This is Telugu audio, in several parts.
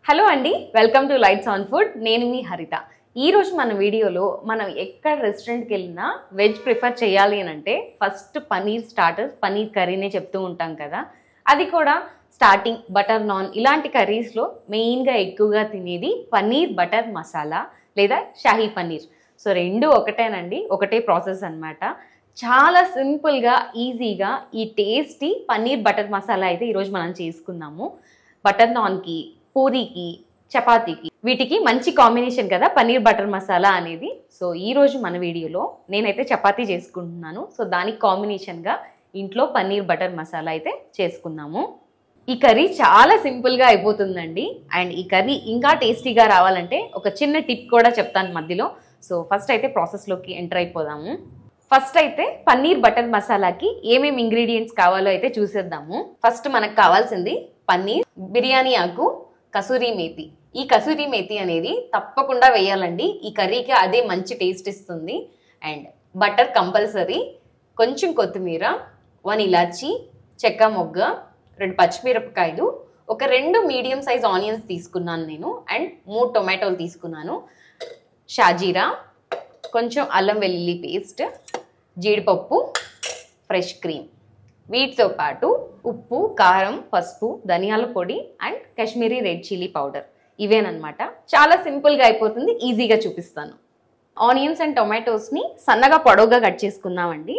హలో అండి welcome to lights on food నేను మీ హరిత ఈ రోజు మన వీడియోలో మనం ఎక్కడ రెస్టారెంట్కి వెళ్ళినా వెజ్ ప్రిఫర్ చేయాలి అని అంటే ఫస్ట్ పనీర్ స్టార్టర్స్ పనీర్ కర్రీనే చెప్తూ ఉంటాం కదా అది కూడా స్టార్టింగ్ బటర్ నాన్ ఇలాంటి కర్రీస్లో మెయిన్గా ఎక్కువగా తినేది పనీర్ బటర్ మసాలా లేదా షాహీ పనీర్ సో రెండు ఒకటేనండి ఒకటే ప్రాసెస్ అన్నమాట చాలా సింపుల్గా ఈజీగా ఈ టేస్టీ పన్నీర్ బటర్ మసాలా అయితే ఈరోజు మనం చేసుకుందాము బటర్ నాన్కి పూరీకి చపాతీకి వీటికి మంచి కాంబినేషన్ కదా పన్నీర్ బటర్ మసాలా అనేది సో ఈ రోజు మన వీడియోలో నేనైతే చపాతీ చేసుకుంటున్నాను సో దానికి కాంబినేషన్గా ఇంట్లో పన్నీర్ బటర్ మసాలా అయితే చేసుకుందాము ఈ కర్రీ చాలా సింపుల్గా అయిపోతుందండి అండ్ ఈ కర్రీ ఇంకా టేస్టీగా రావాలంటే ఒక చిన్న టిప్ కూడా చెప్తాను మధ్యలో సో ఫస్ట్ అయితే ప్రాసెస్లోకి ఎంటర్ అయిపోదాము ఫస్ట్ అయితే పన్నీర్ బటర్ మసాలాకి ఏమేమి ఇంగ్రీడియంట్స్ కావాలో అయితే చూసేద్దాము ఫస్ట్ మనకు కావాల్సింది పన్నీర్ బిర్యానీ ఆకు కసూరి మేతి ఈ కసూరి మేతి అనేది తప్పకుండా వేయాలండి ఈ కర్రీకి అదే మంచి టేస్ట్ ఇస్తుంది అండ్ బటర్ కంపల్సరీ కొంచెం కొత్తిమీర వన్ ఇలాచి చెక్క మొగ్గ రెండు పచ్చిమిరపకాయలు ఒక రెండు మీడియం సైజ్ ఆనియన్స్ తీసుకున్నాను నేను అండ్ మూడు టొమాటోలు తీసుకున్నాను షాజీరా కొంచెం అల్లం వెల్లుల్లి పేస్ట్ జీడిపప్పు ఫ్రెష్ క్రీమ్ వీటితో పాటు ఉప్పు కారం పసుపు ధనియాల పొడి and Kashmiri red chilli powder ఇవేనమాట చాలా సింపుల్గా అయిపోతుంది ఈజీగా చూపిస్తాను ఆనియన్స్ అండ్ టొమాటోస్ని సన్నగా పొడవుగా కట్ చేసుకుందామండి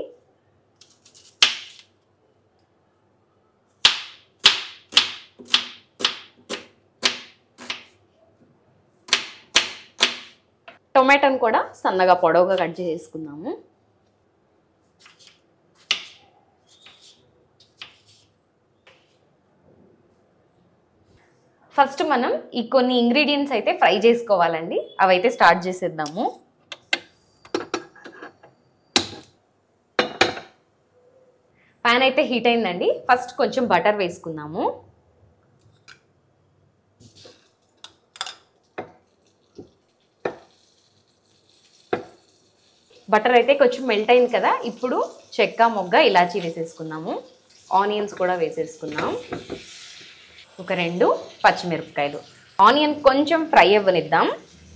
టొమాటోని కూడా సన్నగా పొడవుగా కట్ చేసుకుందాము ఫస్ట్ మనం ఈ కొన్ని ఇంగ్రీడియంట్స్ అయితే ఫ్రై చేసుకోవాలండి అవైతే స్టార్ట్ చేసేద్దాము ప్యాన్ అయితే హీట్ అయిందండి ఫస్ట్ కొంచెం బటర్ వేసుకుందాము బటర్ అయితే కొంచెం మెల్ట్ అయింది కదా ఇప్పుడు చెక్క మొగ్గ ఇలాచీ వేసేసుకుందాము ఆనియన్స్ కూడా వేసేసుకుందాం ఒక రెండు పచ్చిమిరపకాయలు ఆనియన్ కొంచెం ఫ్రై అవ్వనిద్దాం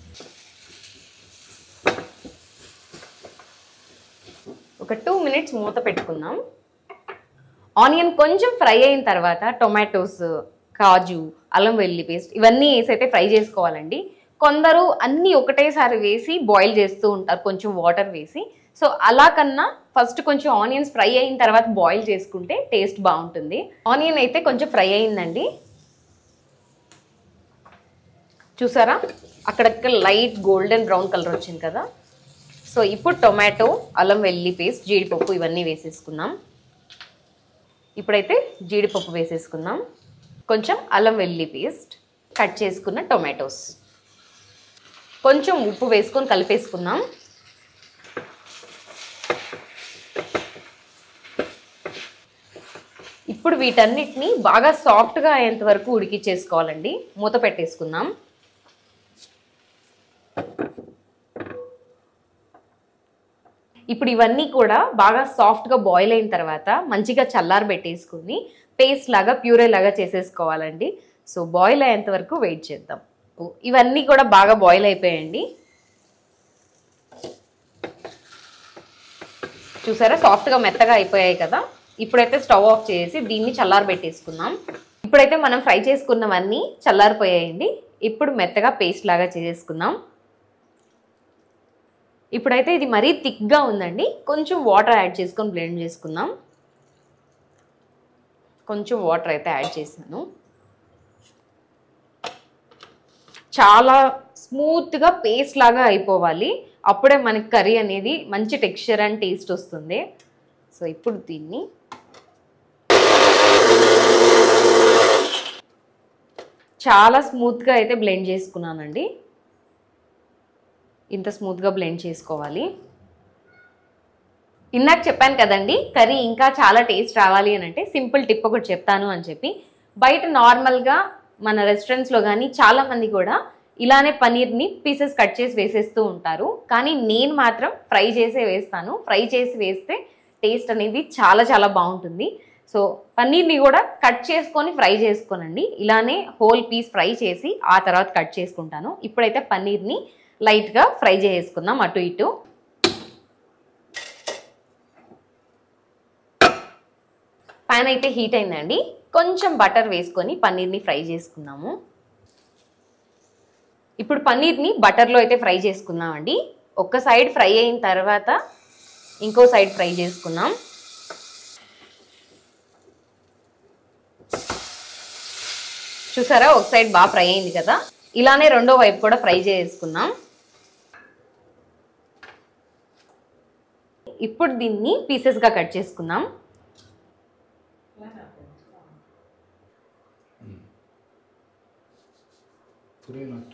ఒక టూ మినిట్స్ మూత పెట్టుకుందాం ఆనియన్ కొంచెం ఫ్రై అయిన తర్వాత టొమాటోస్ కాజు అల్లం వెల్లి పేస్ట్ ఇవన్నీ వేసి అయితే ఫ్రై చేసుకోవాలండి కొందరు అన్నీ ఒకటేసారి వేసి బాయిల్ చేస్తూ ఉంటారు కొంచెం వాటర్ వేసి సో అలా కన్నా ఫస్ట్ కొంచెం ఆనియన్స్ ఫ్రై అయిన తర్వాత బాయిల్ చేసుకుంటే టేస్ట్ బాగుంటుంది ఆనియన్ అయితే కొంచెం ఫ్రై అయిందండి చూసారా అక్కడక్కడ లైట్ గోల్డెన్ బ్రౌన్ కలర్ వచ్చింది కదా సో ఇప్పుడు టొమాటో అల్లం వెల్లి పేస్ట్ జీడిపప్పు ఇవన్నీ వేసేసుకుందాం ఇప్పుడైతే జీడిపప్పు వేసేసుకుందాం కొంచెం అల్లం వెల్లి పేస్ట్ కట్ చేసుకున్న టొమాటోస్ కొంచెం ఉప్పు వేసుకొని కలిపేసుకుందాం ఇప్పుడు వీటన్నిటిని బాగా సాఫ్ట్గా అయ్యేంత వరకు ఉడికిచ్చేసుకోవాలండి మూత పెట్టేసుకుందాం ఇప్పుడు ఇవన్నీ కూడా బాగా సాఫ్ట్గా బాయిల్ అయిన తర్వాత మంచిగా చల్లారి పెట్టేసుకుని పేస్ట్ లాగా ప్యూరే లాగా చేసేసుకోవాలండి సో బాయిల్ అయ్యేంత వరకు వెయిట్ చేద్దాం ఇవన్నీ కూడా బాగా బాయిల్ అయిపోయాయండి చూసారా సాఫ్ట్గా మెత్తగా అయిపోయాయి కదా ఇప్పుడైతే స్టవ్ ఆఫ్ చేసి దీన్ని చల్లారి పెట్టేసుకుందాం ఇప్పుడైతే మనం ఫ్రై చేసుకున్నవన్నీ చల్లారిపోయాయండి ఇప్పుడు మెత్తగా పేస్ట్ లాగా చేసేసుకుందాం ఇప్పుడైతే ఇది మరీ థిక్గా ఉందండి కొంచెం వాటర్ యాడ్ చేసుకొని బ్లెండ్ చేసుకుందాం కొంచెం వాటర్ అయితే యాడ్ చేశాను చాలా స్మూత్గా పేస్ట్ లాగా అయిపోవాలి అప్పుడే మనకి కర్రీ అనేది మంచి టెక్స్చర్ అండ్ టేస్ట్ వస్తుంది సో ఇప్పుడు దీన్ని చాలా స్మూత్గా అయితే బ్లెండ్ చేసుకున్నానండి ఇంత స్మూత్గా బ్లెండ్ చేసుకోవాలి ఇందాక చెప్పాను కదండి కర్రీ ఇంకా చాలా టేస్ట్ రావాలి అని అంటే సింపుల్ టిప్ ఒకటి చెప్తాను అని చెప్పి బయట నార్మల్గా మన రెస్టారెంట్స్లో కానీ చాలామంది కూడా ఇలానే పనీర్ని పీసెస్ కట్ చేసి వేసేస్తూ ఉంటారు కానీ నేను మాత్రం ఫ్రై చేసే వేస్తాను ఫ్రై చేసి వేస్తే టేస్ట్ అనేది చాలా చాలా బాగుంటుంది సో పన్నీర్ని కూడా కట్ చేసుకొని ఫ్రై చేసుకోనండి ఇలానే హోల్ పీస్ ఫ్రై చేసి ఆ తర్వాత కట్ చేసుకుంటాను ఇప్పుడైతే పన్నీర్ని లైట్గా ఫ్రై చేసుకుందాం అటు ఇటు ప్యాన్ అయితే హీట్ అయిందండి కొంచెం బటర్ వేసుకొని పన్నీర్ని ఫ్రై చేసుకుందాము ఇప్పుడు పన్నీర్ని బటర్లో అయితే ఫ్రై చేసుకుందామండి ఒక్క సైడ్ ఫ్రై అయిన తర్వాత ఇంకో సైడ్ ఫ్రై చేసుకుందాం చూసారా ఒక సైడ్ బాగా ఫ్రై అయింది కదా ఇలానే రెండో వైపు కూడా ఫ్రై చేసుకుందాం ఇప్పుడు దీన్ని పీసెస్గా కట్ చేసుకుందాం పురినట్టు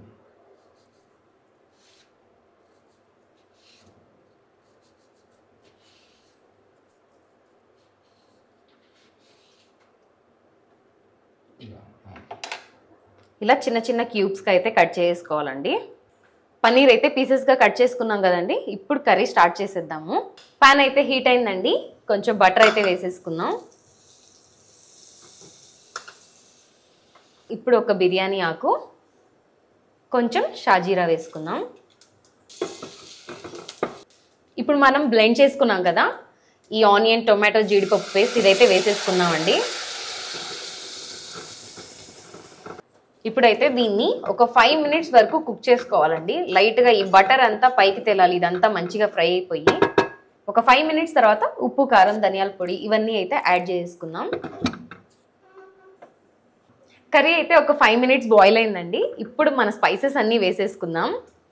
ఇలా ఇలా చిన్న చిన్న క్యూబ్స్కి అయితే కట్ చేసుకోవాలండి పన్నీర్ అయితే పీసెస్గా కట్ చేసుకున్నాం కదండి ఇప్పుడు కర్రీ స్టార్ట్ చేసేద్దాము పాన్ అయితే హీట్ అయిందండి కొంచెం బటర్ అయితే వేసేసుకుందాం ఇప్పుడు ఒక బిర్యానీ ఆకు కొంచెం షాజీరా వేసుకుందాం ఇప్పుడు మనం బ్లెండ్ చేసుకున్నాం కదా ఈ ఆనియన్ టొమాటో జీడిపప్పు పేస్ట్ ఇదైతే వేసేసుకుందామండి ఇప్పుడైతే దీన్ని ఒక ఫైవ్ మినిట్స్ వరకు కుక్ చేసుకోవాలండి లైట్గా ఈ బటర్ అంతా పైకి తేలాలి ఇదంతా మంచిగా ఫ్రై అయిపోయి ఒక ఫైవ్ మినిట్స్ తర్వాత ఉప్పు కారం ధనియాల పొడి ఇవన్నీ అయితే యాడ్ చేసుకుందాం కర్రీ అయితే ఒక ఫైవ్ మినిట్స్ బాయిల్ అయిందండి ఇప్పుడు మన స్పైసెస్ అన్నీ వేసేసుకుందాం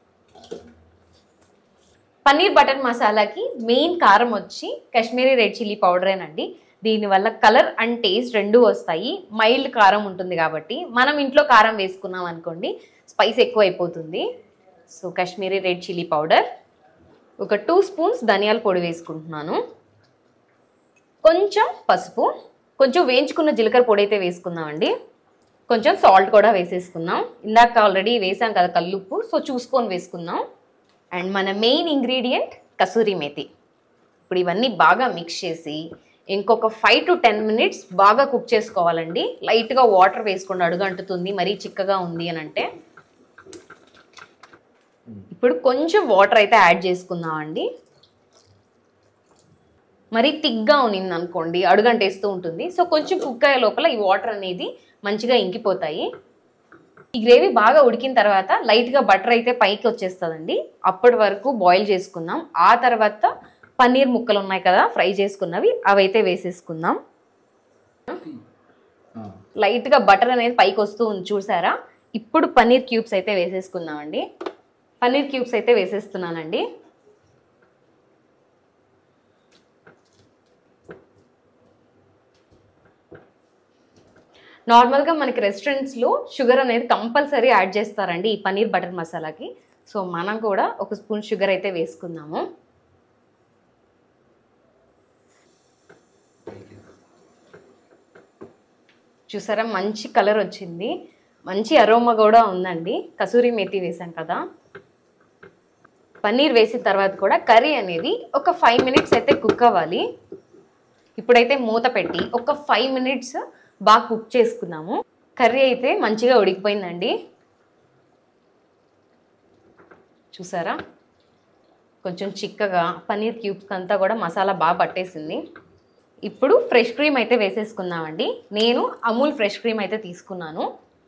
పన్నీర్ బటర్ మసాలాకి మెయిన్ కారం వచ్చి కాశ్మీరీ రెడ్ చిల్లీ పౌడరేనండి దీనివల్ల కలర్ అండ్ టేస్ట్ రెండు వస్తాయి మైల్డ్ కారం ఉంటుంది కాబట్టి మనం ఇంట్లో కారం వేసుకున్నాం అనుకోండి స్పైస్ ఎక్కువ అయిపోతుంది so Kashmiri red chilli powder ఒక టూ స్పూన్స్ ధనియాల పొడి వేసుకుంటున్నాను కొంచెం పసుపు కొంచెం వేయించుకున్న జీలకర్ర పొడి అయితే వేసుకుందామండి కొంచెం సాల్ట్ కూడా వేసేసుకుందాం ఇందాక ఆల్రెడీ వేసాం కదా కల్లుప్పు సో చూసుకొని వేసుకుందాం అండ్ మన మెయిన్ ఇంగ్రీడియంట్ కసూరి మేతి ఇప్పుడు ఇవన్నీ బాగా మిక్స్ చేసి ఇంకొక ఫైవ్ టు టెన్ మినిట్స్ బాగా కుక్ చేసుకోవాలండి లైట్గా వాటర్ వేసుకోండి అడుగు అంటుతుంది మరీ చిక్కగా ఉంది అని అంటే ఇప్పుడు కొంచెం వాటర్ అయితే యాడ్ చేసుకుందామండి మరీ థిక్గా ఉన్నింది అనుకోండి అడుగంటేస్తూ ఉంటుంది సో కొంచెం కుక్ అయ్యే లోపల ఈ వాటర్ అనేది మంచిగా ఇంకిపోతాయి ఈ గ్రేవీ బాగా ఉడికిన తర్వాత లైట్గా బటర్ అయితే పైకి వచ్చేస్తుందండి అప్పటి వరకు బాయిల్ చేసుకుందాం ఆ తర్వాత పన్నీర్ ముక్కలు ఉన్నాయి కదా ఫ్రై చేసుకున్నవి అవైతే వేసేసుకుందాం ఆ, లైట్గా బటర్ అనేది పైకి వస్తూ ఉంది చూసారా ఇప్పుడు పన్నీర్ క్యూబ్స్ అయితే వేసేసుకుందామండి పన్నీర్ క్యూబ్స్ అయితే వేసేస్తున్నానండి నార్మల్గా మనకి రెస్టారెంట్స్లో షుగర్ అనేది కంపల్సరీ యాడ్ చేస్తారండి ఈ పన్నీర్ బటర్ మసాలాకి సో మనం కూడా ఒక స్పూన్ షుగర్ అయితే వేసుకుందాము పైకి. చూసారా మంచి కలర్ వచ్చింది మంచి అరోమా కూడా ఉందండి కసూరి మేతి వేసాం కదా పన్నీర్ వేసిన తర్వాత కూడా కర్రీ అనేది ఒక ఫైవ్ మినిట్స్ అయితే కుక్ అవ్వాలి ఇప్పుడైతే మూత పెట్టి ఒక ఫైవ్ మినిట్స్ బాగా కుక్ చేసుకుందాము కర్రీ అయితే మంచిగా ఉడికిపోయిందండి చూసారా కొంచెం చిక్కగా పన్నీర్ క్యూబ్స్ అంతా కూడా మసాలా బాగా పట్టేసింది ఇప్పుడు ఫ్రెష్ క్రీమ్ అయితే వేసేసుకుందామండి నేను అమూల్ ఫ్రెష్ క్రీమ్ అయితే తీసుకున్నాను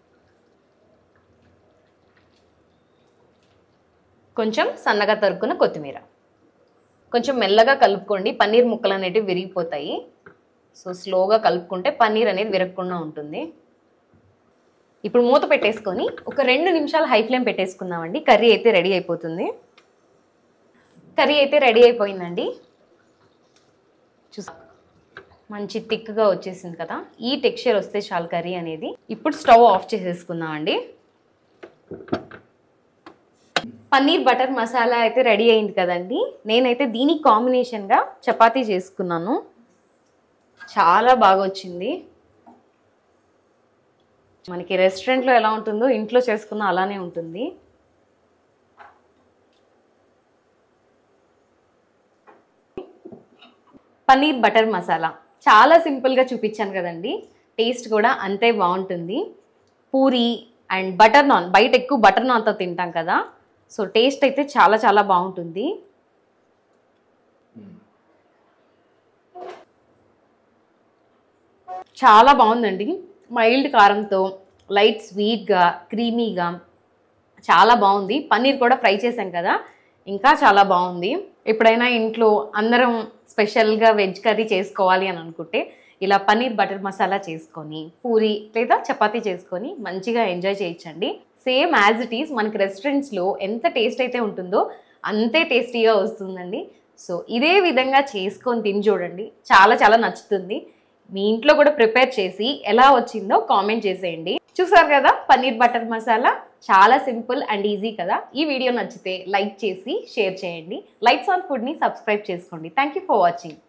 కొంచెం సన్నగా తరుక్కున్న కొత్తిమీర కొంచెం మెల్లగా కలుపుకోండి పన్నీర్ ముక్కలు అనేటివి విరిగిపోతాయి సో స్లోగా కలుపుకుంటే పన్నీర్ అనేది విరగకుండా ఉంటుంది ఇప్పుడు మూత పెట్టేసుకొని ఒక రెండు నిమిషాలు హై ఫ్లేమ్ పెట్టేసుకుందామండి కర్రీ అయితే రెడీ అయిపోతుంది కర్రీ అయితే రెడీ అయిపోయిందండి చూసా మంచి థిక్గా వచ్చేసింది కదా ఈ టెక్స్చర్ వస్తే చాలు కర్రీ అనేది ఇప్పుడు స్టవ్ ఆఫ్ చేసేసుకుందామండి పన్నీర్ బటర్ మసాలా అయితే రెడీ అయింది కదండి నేనైతే దీనికి కాంబినేషన్గా చపాతీ చేసుకున్నాను చాలా బాగా వచ్చింది మనకి రెస్టారెంట్లో ఎలా ఉంటుందో ఇంట్లో చేసుకున్న అలానే ఉంటుంది పన్నీర్ బటర్ మసాలా చాలా సింపుల్గా చూపించాను కదండి టేస్ట్ కూడా అంతే బాగుంటుంది పూరి అండ్ బటర్ నాన్ బయట ఎక్కువ బటర్ నాన్తో తింటాం కదా సో టేస్ట్ అయితే చాలా చాలా బాగుంటుంది చాలా బాగుందండి మైల్డ్ కారంతో లైట్ స్వీట్గా క్రీమీగా చాలా బాగుంది పన్నీర్ కూడా ఫ్రై చేశాం కదా ఇంకా చాలా బాగుంది ఎప్పుడైనా ఇంట్లో అందరం స్పెషల్గా వెజ్ కర్రీ చేసుకోవాలి అని అనుకుంటే ఇలా పన్నీర్ బటర్ మసాలా చేసుకొని పూరి లేదా చపాతీ చేసుకొని మంచిగా ఎంజాయ్ చేయొచ్చండి సేమ్ యాజ్ ఇట్ ఈస్ మనకి రెస్టారెంట్స్లో ఎంత టేస్ట్ అయితే ఉంటుందో అంతే టేస్టీగా వస్తుందండి సో ఇదే విధంగా చేసుకొని తిని చూడండి చాలా చాలా నచ్చుతుంది మీ ఇంట్లో కూడా ప్రిపేర్ చేసి ఎలా వచ్చిందో కామెంట్ చేసేయండి చూసారు కదా పన్నీర్ బటర్ మసాలా చాలా సింపుల్ అండ్ ఈజీ కదా ఈ వీడియో నచ్చితే లైక్ చేసి షేర్ చేయండి లైట్స్ ఆన్ ఫుడ్ని సబ్స్క్రైబ్ చేసుకోండి థ్యాంక్ యూ ఫర్ వాచింగ్